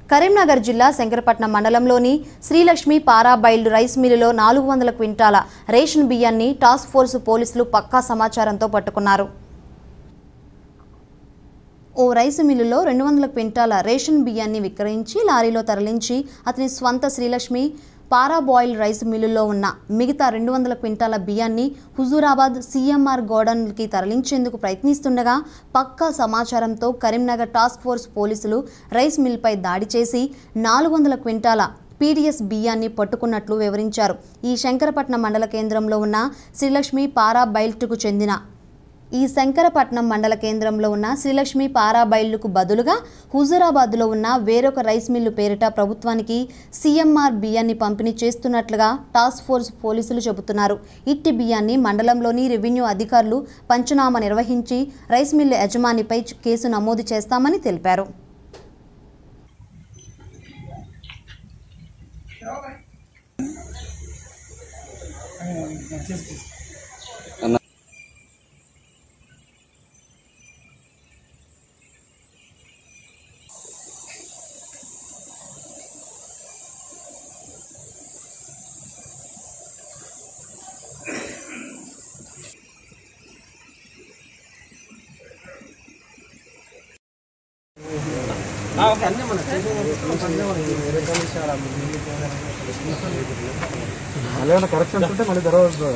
కరీంనగర్ జిల్లా శంకరపట్నం మండలంలోని శ్రీలక్ష్మి పారాబైల్డ్ రైస్ మిల్లులో నాలుగు వందల క్వింటాల రేషన్ బియ్యాన్ని టాస్క్ ఫోర్స్ పోలీసులు పక్కా సమాచారంతో పట్టుకున్నారు ఓ రైసు మిల్లులో రెండు వందల క్వింటాల రేషన్ బియ్యాన్ని విక్రయించి లారీలో తరలించి అతని స్వంత శ్రీలక్ష్మి పారాబాయిల్ రైస్ మిల్లులో ఉన్న మిగతా రెండు వందల క్వింటాల బియ్యాన్ని హుజూరాబాద్ సీఎంఆర్ గోడౌన్కి తరలించేందుకు ప్రయత్నిస్తుండగా పక్కా సమాచారంతో కరీంనగర్ టాస్క్ ఫోర్స్ పోలీసులు రైస్ మిల్పై దాడి చేసి నాలుగు వందల క్వింటాల పీడీఎస్ బియ్యాన్ని పట్టుకున్నట్లు వివరించారు ఈ శంకరపట్నం మండల కేంద్రంలో ఉన్న శ్రీలక్ష్మి పారా బైల్ట్కు చెందిన ఈ శంకరపట్నం మండల కేంద్రంలో ఉన్న శ్రీలక్ష్మి పారాబైళ్లకు బదులుగా హుజూరాబాద్లో ఉన్న వేరొక రైస్ మిల్లు పేరిట ప్రభుత్వానికి సీఎంఆర్ బియ్యాన్ని పంపిణీ చేస్తున్నట్లుగా టాస్క్ ఫోర్స్ పోలీసులు చెబుతున్నారు ఇట్టి బియ్యాన్ని మండలంలోని రెవెన్యూ అధికారులు పంచనామా నిర్వహించి రైస్ మిల్లు యజమానిపై కేసు నమోదు చేస్తామని తెలిపారు మళ్ళీ ఏమైనా కరెక్షన్స్ ఉంటే మళ్ళీ తర్వాత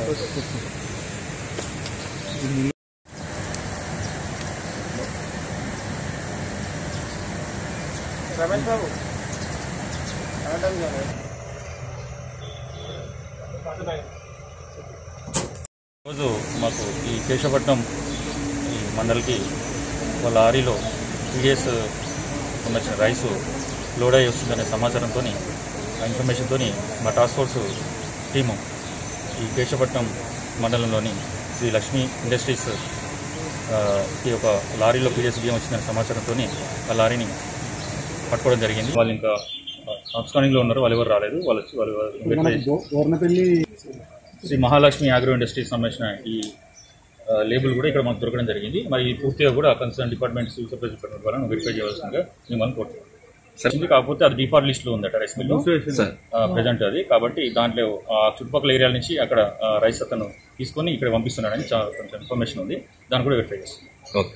రోజు మాకు ఈ కేశవపట్నం ఈ మండలికి వాళ్ళ లారీలో పీడిఎస్ సంబంధించిన రైసు లోడ్ అయి వస్తుందనే సమాచారంతో ఇన్ఫర్మేషన్తో మా టాస్క్ ఫోర్స్ టీము ఈ కేశవపట్నం మండలంలోని శ్రీ లక్ష్మీ ఇండస్ట్రీస్ ఆ, ఈ యొక్క లారీలో పీడిఎస్ బియ్యం వచ్చిందనే సమాచారంతో ఆ లారీని పట్టుకోవడం జరిగింది వాళ్ళు ఇంకా అబ్స్కానింగ్లో ఉన్నారు వాళ్ళు ఎవరు రాలేదు వాళ్ళు వచ్చి వాళ్ళు వెరిఫై చేసి- గోర్నపల్లి శ్రీ మహాలక్ష్మి అగ్రో ఇండస్ట్రీస్ సంబంధించిన ఈ ఆ, లేబుల్ కూడా ఇక్కడ మాకు దొరకడం జరిగింది మరి ఈ పూర్తిగా కూడా concern department civil supplies department ద్వారా వెరిఫై చేయాల్సిందిగా మేము అనుకుంటున్నాం ఉంది కాకపోతే అది డిఫాల్ట్ లిస్ట్ లో ఉందట రైస్ మిల్ ప్రెజెంట్ అది కాబట్టి దాంట్లో ఆ చుట్టుపక్కల ఏరియాల నుంచి అక్కడ ఆ, రైస్ అతను తీసుకొని ఇక్కడ పంపిస్తున్నాడని చాలా కొంచెం ఇన్ఫర్మేషన్ ఉంది దాన్ని కూడా వెరిఫై చేస్తాం ఓకే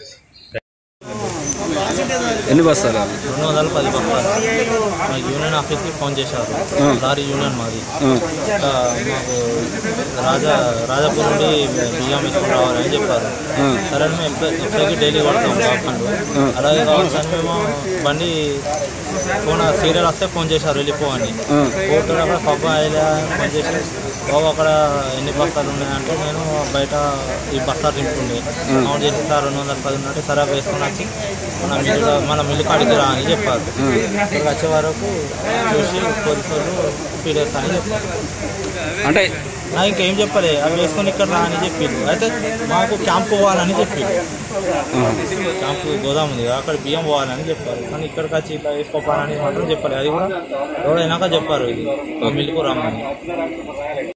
ఎన్ని బస్తాలు రెండు వందల పది బస్తాలు మా యూనియన్ ఆఫీస్కి ఫోన్ చేశారు లారీ యూనియన్ మాది ఇంకా మాకు రాజా రాజాపూర్ నుండి బియ్యం ఇసుకుని రావాలని చెప్పారు సరే అని మేము ఎప్పుడు ఎప్పటికీ డైలీ వాడతాం కాకుండా అలాగే కావాల్సిన మేము బండి ఫోన్ సీరియల్ వస్తే ఫోన్ చేశారు వెళ్ళిపో అని పోతున్న అక్కడ పబ్బు అయ్యా ఫోన్ చేసి బాబు అక్కడ ఎన్ని బస్తాలు ఉన్నాయంటే నేను బయట ఈ బస్తాలు తింటుండే కౌంట్ చేసి సార్ రెండు వందల పది ఉన్నట్టు సరే వేసుకొని వచ్చి మన మిల్లు మన మిల్లు కాడికి రా అని చెప్పారు ఇక్కడికి వచ్చే వరకు చూసి పోలీసు వాళ్ళు పీడేస్తా అని చెప్పారు అంటే నాకు ఇంకేం చెప్పలే అవి వేసుకొని ఇక్కడ రా అని చెప్పిండు అయితే మాకు క్యాంప్ పోవాలని చెప్పిండు క్యాంప్ గోదాం ఉంది కదా, అక్కడ బియ్యం పోవాలని చెప్పారు కానీ ఇక్కడికి వచ్చి ఇట్లా వేసుకోవాలని మాత్రం చెప్పాలి అది కూడా ఎవరైనాక చెప్పారు ఇది మిల్లుకు రమ్మని